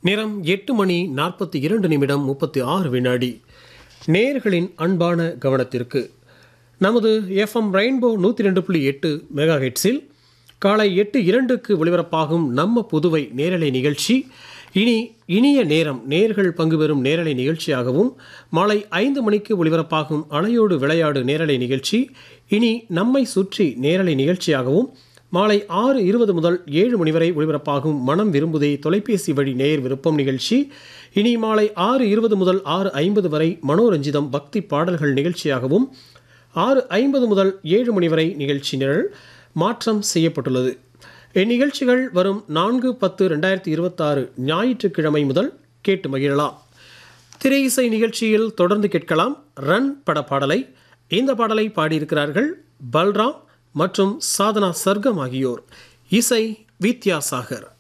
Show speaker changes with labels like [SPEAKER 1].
[SPEAKER 1] நேரம் எட்டு மணி நாற்பத்தி இரண்டு நிமிடம் முப்பத்தி ஆறு வினாடி நேர்களின் அன்பான கவனத்திற்கு நமது எஃப்எம் ரெயின்போ நூற்றி ரெண்டு புள்ளி எட்டு மெகா ஹெட்ஸில் காலை எட்டு இரண்டுக்கு ஒளிபரப்பாகும் நம்ம புதுவை நேரலை நிகழ்ச்சி இனி இனிய நேரம் நேர்கள் பங்கு பெறும் நேரலை நிகழ்ச்சியாகவும் மாலை ஐந்து மணிக்கு ஒளிபரப்பாகும் அலையோடு விளையாடு நேரலை நிகழ்ச்சி இனி நம்மை சுற்றி நேரலை நிகழ்ச்சியாகவும் மாலை ஆறு இருபது முதல் ஏழு மணி வரை ஒளிபரப்பாகும் மனம் விரும்புதே தொலைபேசி வழி நேயர் விருப்பம் நிகழ்ச்சி இனி மாலை ஆறு இருபது முதல் ஆறு ஐம்பது வரை மனோரஞ்சிதம் பக்தி பாடல்கள் நிகழ்ச்சியாகவும் ஆறு ஐம்பது முதல் ஏழு மணி வரை நிகழ்ச்சி நிரல் மாற்றம் செய்யப்பட்டுள்ளது இந்நிகழ்ச்சிகள் வரும் நான்கு பத்து ரெண்டாயிரத்தி இருபத்தாறு ஞாயிற்றுக்கிழமை முதல் கேட்டு மகிழலாம் திரை இசை நிகழ்ச்சியில் தொடர்ந்து கேட்கலாம் ரன் பட பாடலை இந்த பாடலை பாடியிருக்கிறார்கள் பல்ராம் மற்றும் சாதனா சர்க்கம் ஆகியோர் இசை வித்யாசாகர்